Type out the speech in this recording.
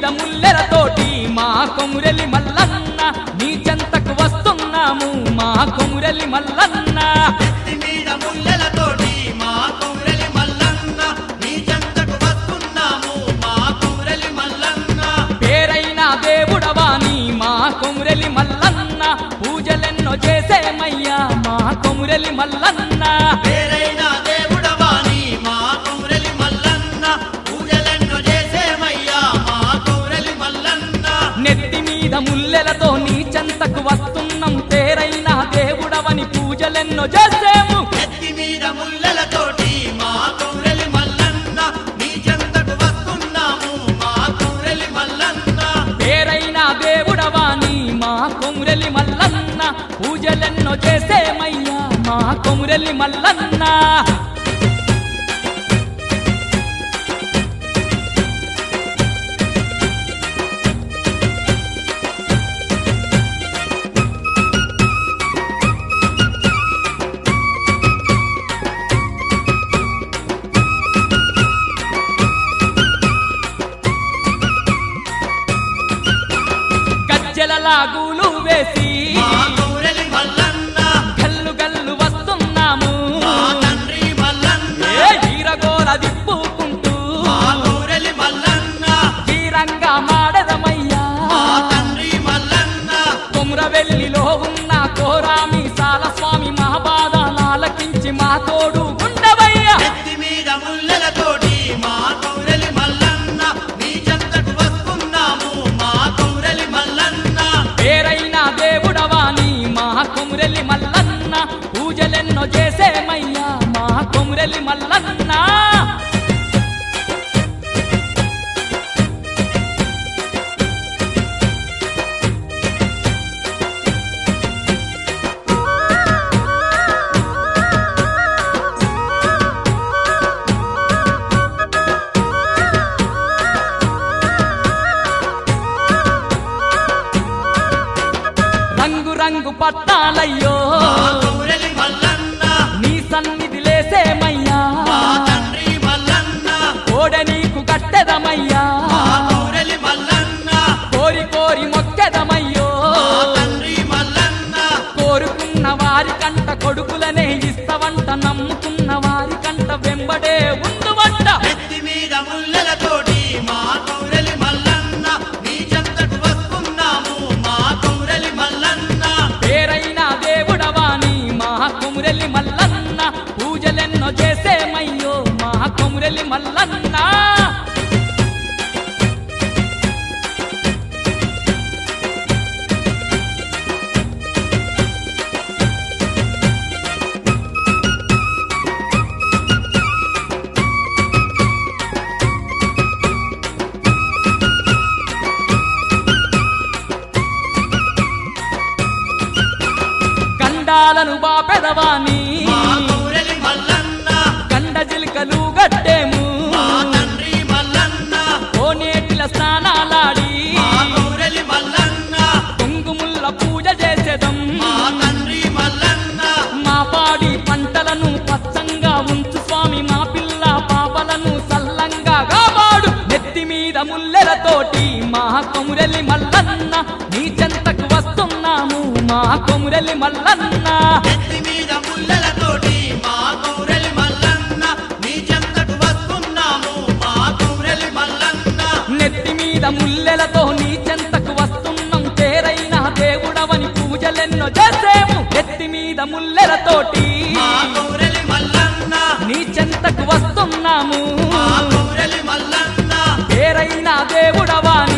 ముల్లెలతోటి మా కొమురెలి మల్లన్న నీ చెంతకు వస్తున్నాము మా కొమురెలి మల్లన్న నెత్తి మీద ముల్లెలతోటి మా కౌరలి మల్లన్న నీ చెంతకు వస్తున్నాము మా కౌరలి మల్లన్న పేరైన దేవుడవాని మా కొమురెలి మల్లన్న పూజలెన్నో చేసేమయ్యా మా కొమురెలి మల్లన్న పేరైన దేవుడవాని మా కౌరలి మల్లన్న పూజలెన్నో చేసేమయ్యా మా కౌరలి మల్లన్న నెత్తి మీద ముల్లెలతో నీ చెంతకు వస్తున్నాం పేరైన దేవుడవని పూజలెన్నో చేసేము నెత్తి మీద ముల్లెలతోటి మా కౌరలి మల్లన్న నీ చెంతకు వస్తున్నాము మా కౌరలి మల్లన్న పేరైన దేవుడవాని మా కొమురెలి మల్లన్న పూజలెన్నో చేసేమయ్యా మా కొమురెలి మల్లన్న గజ్జల లాగులు వేసి మా కౌరలి మల్లన్న గల్లు గల్లు వస్తున్నాము మా తండ్రి మల్లన్న ఏ ఈరగోల దిప్పుకుంటూ మా కౌరలి మల్లన్న తీరంగా మాడదమయ్యా మా తండ్రి మల్లన్న కొమురవెల్లిలో ఉన్న కోరామి సాల స్వామి మా బాధ నాలకించి మా తోడు ఉండవయ్యా నెత్తి మీద ముల్లెలతోటి మా కౌరలి మల్లన్న నీ చెంతకు వస్తున్నాము మా కౌరలి మల్లన్న పేరైన దేవుడవాని మా కొమురెలి మల్లన్న పూజలెన్నో చేసేమయ్యా మా కొమురెలి మల్లన్న రంగు రంగు పట్టాలయ్యో మా కౌరలి మల్లన్న నీ సన్నిధి లేసేమయ్యా మా తండ్రి మల్లన్న కోడ నీకు కట్టెదమయ్యా మా కౌరలి మల్లన్న కోరి కోరి మొక్కెదమయ్యో మా తండ్రి మల్లన్న కోరుకున్న వారి కంట కొడుకులనే ఇస్తవంట నమ్ముకున్న వారి కంట వెంబడే ఉండువంట నెత్తి మీద ముల్లెలతోటి మా కౌరలి మల్లన్న నీ చెంతకు వస్తున్నాము మా కౌరలి మల్లన్న పేరైన దేవుడవాని మా కొమురెలి మల్లన్న పూజలెన్నో చేసేమయ్యో మా కొమురెలి మల్లన్న కండాలను బాపెదవాని మా కౌరలి మల్లన్న కండ జిల్కలు గట్టేము మా తండ్రి మల్లన్న కోనేటిల స్నానాలాడి మా కౌరలి మల్లన్న కుంగుముల్ల పూజ చేసేదం మా తండ్రి మల్లన్న మా పాడి పంటలను పచ్చంగా ఉంచు స్వామి మా పిల్ల పాపలను సల్లంగా కాపాడు నెత్తి మీద ముల్లెలతోటి మా కొమురెలి మల్లన్న నీ చెంతకు వస్తున్నాము మా కొమురెలి మల్లన్న నెత్తి మీద ముల్లెలతోటి మా కౌరలి మల్లన్న నీ చెంతకు వస్తున్నాము మా కౌరలి మల్లన్న నెత్తి మీద ముల్లెలతో నీ చెంతకు వస్తున్నాం పేరైన దేవుడవని పూజలెన్నో చేసేము నెత్తి మీద ముల్లెలతోటి మా కౌరలి మల్లన్న నీ చెంతకు వస్తున్నాము మా కౌరలి మల్లన్న పేరైన దేవుడవా